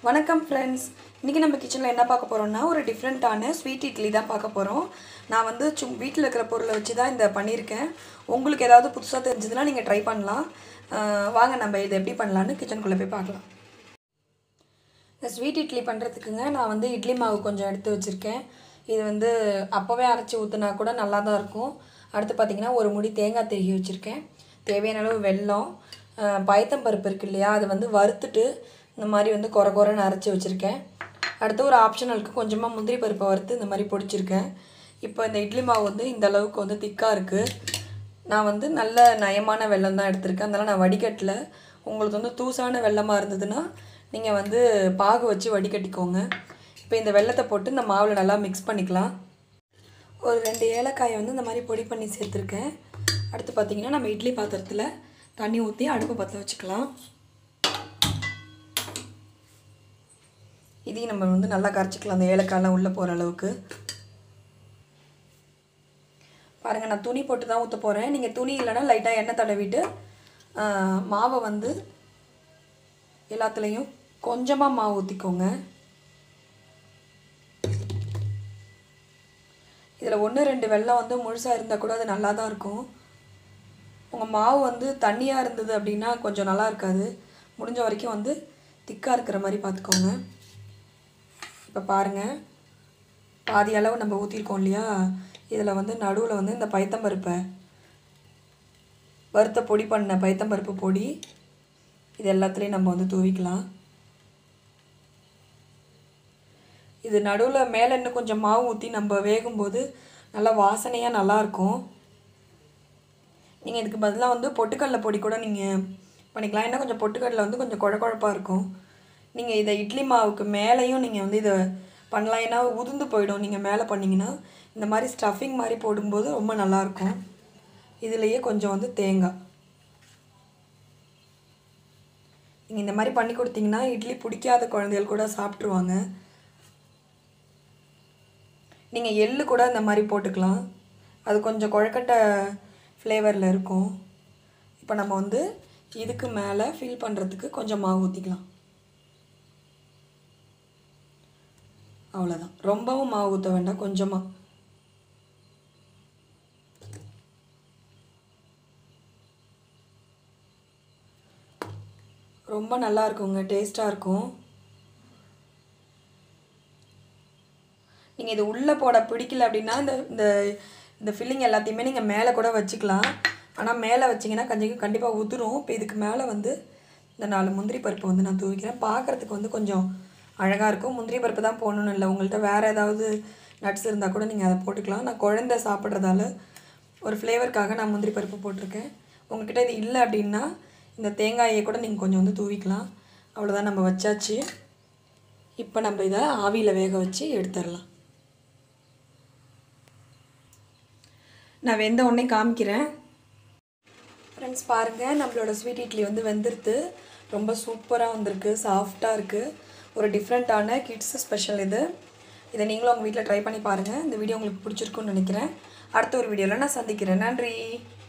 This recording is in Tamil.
வணக்கம் ஃப்ரெண்ட்ஸ் இன்றைக்கி நம்ம கிச்சனில் என்ன பார்க்க போகிறோம்னா ஒரு டிஃப்ரெண்ட்டான ஸ்வீட் இட்லி தான் பார்க்க போகிறோம் நான் வந்து சும் வீட்டில் இருக்கிற பொருளை வச்சு தான் இந்த பண்ணியிருக்கேன் உங்களுக்கு ஏதாவது புதுசாக தெரிஞ்சதுன்னா நீங்கள் ட்ரை பண்ணலாம் அஹ் வாங்க நம்ம இதை எப்படி பண்ணலான்னு கிச்சனுக்குள்ளே போய் பார்க்கலாம் இந்த ஸ்வீட் இட்லி பண்ணுறதுக்குங்க நான் வந்து இட்லி மாவு கொஞ்சம் எடுத்து வச்சுருக்கேன் இது வந்து அப்போவே அரைச்சி ஊற்றினா கூட நல்லா தான் இருக்கும் அடுத்து பார்த்திங்கன்னா ஒரு முடி தேங்காய் திருகி வச்சுருக்கேன் தேவையான அளவு வெல்லம் அஹ் பயத்தம்பருப்பு இருக்கு இல்லையா அதை வந்து வறுத்துட்டு இந்த மாதிரி வந்து குறை குறைன்னு அரைச்சி வச்சுருக்கேன் அடுத்து ஒரு ஆப்ஷனலுக்கு கொஞ்சமாக முந்திரி பருப்பை வறுத்து இந்த மாதிரி பொடிச்சிருக்கேன் இப்போ இந்த இட்லி மாவு வந்து இந்த அளவுக்கு வந்து திக்காக இருக்குது நான் வந்து நல்ல நயமான வெல்லம் தான் எடுத்திருக்கேன் அதனால் நான் வடிகட்டல உங்களுக்கு வந்து தூசான வெல்லமாக இருந்ததுன்னா நீங்கள் வந்து பாகு வச்சு வடிகட்டிக்கோங்க இப்போ இந்த வெல்லத்தை போட்டு இந்த மாவில் நல்லா மிக்ஸ் பண்ணிக்கலாம் ஒரு ரெண்டு ஏலக்காயை வந்து இந்த மாதிரி பொடி பண்ணி சேர்த்துருக்கேன் அடுத்து பார்த்திங்கன்னா நம்ம இட்லி பாத்திரத்தில் தண்ணி ஊற்றி அடுப்பு பற்ற வச்சுக்கலாம் இதையும் நம்ம வந்து நல்லா கரைச்சிக்கலாம் அந்த ஏலக்காயெலாம் உள்ளே போகிற அளவுக்கு பாருங்கள் நான் துணி போட்டு தான் ஊற்ற போகிறேன் நீங்கள் துணி இல்லைன்னா லைட்டாக எண்ணெய் தடவிட்டு ஆ, மாவை வந்து எல்லாத்துலேயும் கொஞ்சமாக மாவு ஊற்றிக்கோங்க இதில் ஒன்று ரெண்டு வெல்லம் வந்து முழுசாக இருந்தால் கூட அது நல்லா தான் இருக்கும் உங்கள் மாவு வந்து தண்ணியாக இருந்தது அப்படின்னா கொஞ்சம் நல்லா இருக்காது முடிஞ்ச வரைக்கும் வந்து திக்காக இருக்கிற மாதிரி பார்த்துக்கோங்க இப்போ பாருங்கள் பாதி அளவு நம்ம ஊற்றிருக்கோம் இல்லையா இதில் வந்து நடுவில் வந்து இந்த பைத்தம்பருப்பை வறுத்த பொடி பண்ண பைத்தம்பருப்பு பொடி இது எல்லாத்துலேயும் நம்ம வந்து தூவிக்கலாம் இது நடுவில் மேலே இன்னும் கொஞ்சம் மாவு ஊற்றி நம்ம வேகும்போது நல்லா வாசனையாக நல்லாயிருக்கும் நீங்கள் இதுக்கு பதிலாக வந்து பொட்டுக்கடலை பொடி கூட நீங்கள் பண்ணிக்கலாம் ஏன்னா கொஞ்சம் பொட்டுக்கடலை வந்து கொஞ்சம் குழ குழப்பாக இருக்கும் நீங்கள் இதை இட்லி மாவுக்கு மேலேயும் நீங்கள் வந்து இதை பண்ணலாம் ஏன்னா உதிர்ந்து போயிடும் நீங்கள் மேலே பண்ணிங்கன்னா இந்த மாதிரி ஸ்டஃபிங் மாதிரி போடும்போது ரொம்ப நல்லாயிருக்கும் இதுலேயே கொஞ்சம் வந்து தேங்காய் நீங்கள் இந்த மாதிரி பண்ணி கொடுத்தீங்கன்னா இட்லி பிடிக்காத குழந்தைகள் கூட சாப்பிட்ருவாங்க நீங்கள் எள்ளு கூட இந்த மாதிரி போட்டுக்கலாம் அது கொஞ்சம் குழக்கட்டை ஃப்ளேவரில் இருக்கும் இப்போ நம்ம வந்து இதுக்கு மேலே ஃபில் பண்ணுறதுக்கு கொஞ்சம் மாவு ஊற்றிக்கலாம் அவ்வளோதான் ரொம்பவும் மாவு ஊற்ற வேண்டாம் கொஞ்சமாக ரொம்ப நல்லா இருக்குங்க டேஸ்ட்டாக இருக்கும் நீங்கள் இது உள்ளே போட பிடிக்கல அப்படின்னா இந்த இந்த இந்த ஃபில்லிங் எல்லாத்தையுமே நீங்கள் மேலே கூட வச்சுக்கலாம் ஆனால் மேலே வச்சிங்கன்னா கண்டிப்பாக கண்டிப்பாக உதிரும் இப்போ இதுக்கு மேலே வந்து இந்த நாலு முந்திரி பருப்பு வந்து நான் தூவிக்கிறேன் பார்க்குறதுக்கு வந்து கொஞ்சம் அழகாக இருக்கும் முந்திரி பருப்பு தான் போடணும்னு இல்லை உங்கள்கிட்ட வேறு ஏதாவது நட்ஸ் இருந்தால் கூட நீங்கள் அதை போட்டுக்கலாம் நான் குழந்தை சாப்பிட்றதால ஒரு ஃப்ளேவருக்காக நான் முந்திரி பருப்பு போட்டிருக்கேன் உங்ககிட்ட இது இல்லை அப்படின்னா இந்த தேங்காயை கூட நீங்கள் கொஞ்சம் வந்து தூவிக்கலாம் அவ்வளோதான் நம்ம வச்சாச்சு இப்போ நம்ம இதை ஆவியில் வேக வச்சு எடுத்துடலாம் நான் வெந்த உடனே காமிக்கிறேன் ஃப்ரெண்ட்ஸ் பாருங்கள் நம்மளோட ஸ்வீட் இட்லி வந்து வெந்துருது ரொம்ப சூப்பராக வந்திருக்கு சாஃப்டாக இருக்குது ஒரு டிஃப்ரெண்ட்டான கிட்ஸ் ஸ்பெஷல் இது இதை நீங்களும் உங்கள் வீட்டில் ட்ரை பண்ணி பாருங்கள் இந்த வீடியோ உங்களுக்கு பிடிச்சிருக்குன்னு நினைக்கிறேன் அடுத்த ஒரு வீடியோவில் நான் சந்திக்கிறேன் நன்றி